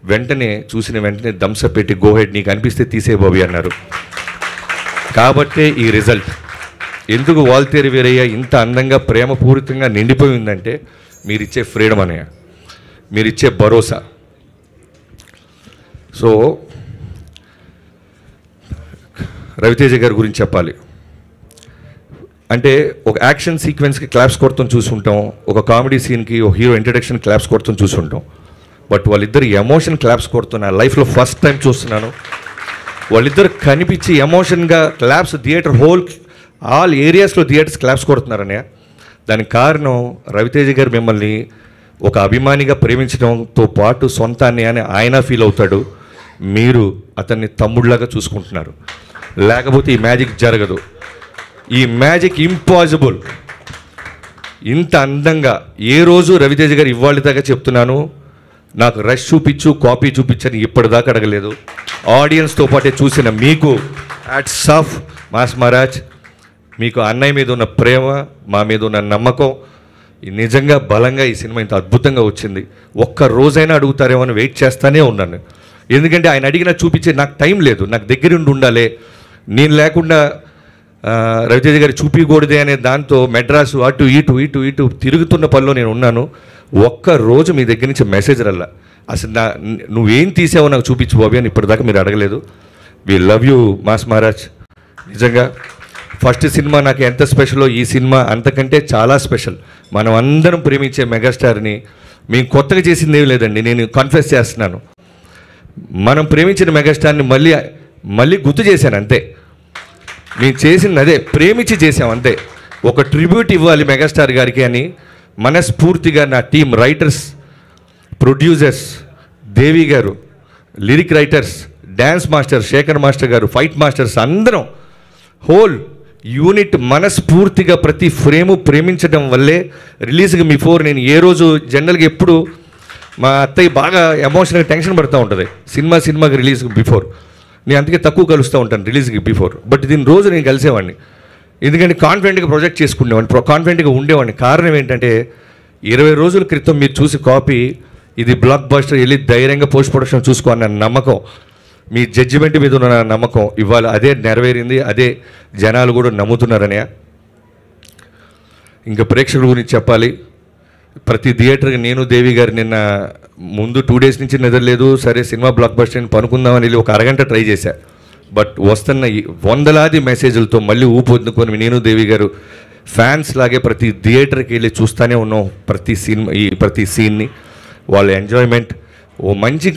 వెంటనే చూసిన వెంటనే దంస పెట్టి గోహెడ్ నీకు అనిపిస్తే తీసే బాబీ అన్నారు కాబట్టే ఈ రిజల్ట్ ఎందుకు వాల్తేరు వీరయ్య ఇంత అందంగా ప్రేమపూరితంగా నిండిపోయి ఉందంటే మీరిచ్చే ఫ్రీడమ్ అనే మీరిచ్చే భరోసా సో రవితేజ గారి గురించి చెప్పాలి అంటే ఒక యాక్షన్ సీక్వెన్స్కి క్లాప్స్ కొడుతూ చూసుంటాం ఒక కామెడీ సీన్కి ఒక హీరో ఇంట్రడక్షన్ క్లాప్స్ కొడుతూ చూసుంటాం బట్ వాళ్ళిద్దరు ఎమోషన్ క్లాప్స్ కొడుతున్నా లైఫ్లో ఫస్ట్ టైం చూస్తున్నాను వాళ్ళిద్దరు కనిపించి ఎమోషన్గా క్లాప్స్ థియేటర్ హోల్ ఆల్ ఏరియాస్లో థియేటర్స్ క్లాప్స్ కొడుతున్నారనే దానికి కారణం రవితేజ గారు మిమ్మల్ని ఒక అభిమానిగా ప్రేమించడంతో పాటు సొంతాన్ని అని ఆయన ఫీల్ అవుతాడు మీరు అతన్ని తమ్ముళ్ళగా చూసుకుంటున్నారు లేకపోతే ఈ మ్యాజిక్ జరగదు ఈ మ్యాజిక్ ఇంపాసిబుల్ ఇంత అందంగా ఏ రోజు రవితేజ గారు ఇవాళ దాకా చెప్తున్నాను నాకు రష్ చూపించు కాపీ చూపించని ఇప్పటిదాకా అడగలేదు ఆడియన్స్తో పాటే చూసిన మీకు యాట్స్ ఆఫ్ మాస్ మహారాజ్ మీకు అన్నయ్య మీద ఉన్న ప్రేమ మా మీద ఉన్న నమ్మకం ఈ నిజంగా బలంగా ఈ సినిమా ఇంత అద్భుతంగా వచ్చింది ఒక్క రోజైనా అడుగుతారేమో అని వెయిట్ చేస్తానే ఉన్నాను ఎందుకంటే ఆయన అడిగినా చూపించే నాకు టైం లేదు నాకు దగ్గరుండి ఉండాలి నేను లేకుండా ఆ, రవితేజ గారు చూపించకూడదే అనే దాంతో మెడ్రాసు అటు ఇటు ఇటు ఇటు తిరుగుతున్న పనిలో నేను ఉన్నాను ఒక్క రోజు మీ దగ్గర నుంచి మెసేజ్ రల్లా అసలు నా నువ్వేం తీసావో నాకు చూపించు బాబీ అని ఇప్పటిదాకా మీరు అడగలేదు we love you mass Maharaj నిజంగా ఫస్ట్ సినిమా నాకు ఎంత స్పెషలో ఈ సినిమా అంతకంటే చాలా స్పెషల్ మనం అందరం ప్రేమించే మెగాస్టార్ని మేము కొత్తగా చేసింది ఏం లేదండి నేను కన్ఫెస్ చేస్తున్నాను మనం ప్రేమించిన మెగాస్టార్ని మళ్ళీ మళ్ళీ గుర్తు చేశాను అంతే నేను చేసింది అదే ప్రేమించి చేసాం అంతే ఒక ట్రిబ్యూట్ ఇవ్వాలి మెగాస్టార్ గారికి అని మనస్ఫూర్తిగా నా team writers producers Devi garu lyric writers dance master Sekhar master garu fight masters అందరం హోల్ యూనిట్ మనస్ఫూర్తిగా ప్రతి ఫ్రేము ప్రేమించడం వల్లే రిలీజ్కి బిఫోర్ నేను ఏ రోజు జనరల్గా ఎప్పుడు మా అత్తయ్య బాగా ఎమోషనల్గా టెన్షన్ పడుతూ ఉంటుంది సినిమా సినిమాకి రిలీజ్కి బిఫోర్ నేను అందుకే తక్కువ కలుస్తూ ఉంటాను రిలీజ్కి బిఫోర్ బట్ దీని రోజు నేను కలిసేవాడిని ఎందుకంటే కాన్ఫిడెంట్గా ప్రొజెక్ట్ చేసుకునేవాడిని ప్రొ- కాన్ఫిడెంట్గా ఉండేవాడిని కారణం ఏంటంటే ఇరవై రోజుల క్రితం మీరు చూసి కాపీ ఇది బ్లాక్ బస్టర్ వెళ్ళి ధైర్యంగా పోస్ట్ ప్రొడక్షన్ చూసుకో అన్న నమ్మకం మీ జడ్జిమెంట్ మీద ఉన్న నమ్మకం ఇవాళ అదే నెరవేరింది అదే జనాలు కూడా నమ్ముతున్నారనే ఇంకా ప్రేక్షకుల గురించి చెప్పాలి ప్రతి థియేటర్కి నేను దేవి గారు నిన్న ముందు టూ డేస్ నుంచి నిద్రలేదు సరే సినిమా బ్లాక్ బస్టర్ అని పనుకుందామని వెళ్ళి ఒక అరగంట ట్రై చేశా బట్ వస్తున్న ఈ వందలాది మెసేజ్లతో మళ్ళీ ఊపొద్దుకొని నేను దేవి గారు ఫ్యాన్స్ లాగే ప్రతి థియేటర్కి వెళ్ళి చూస్తూనే ఉన్నాం ప్రతి సినిమా ఈ ప్రతి సీన్ని వాళ్ళ ఎంజాయ్మెంట్ ఓ మంచి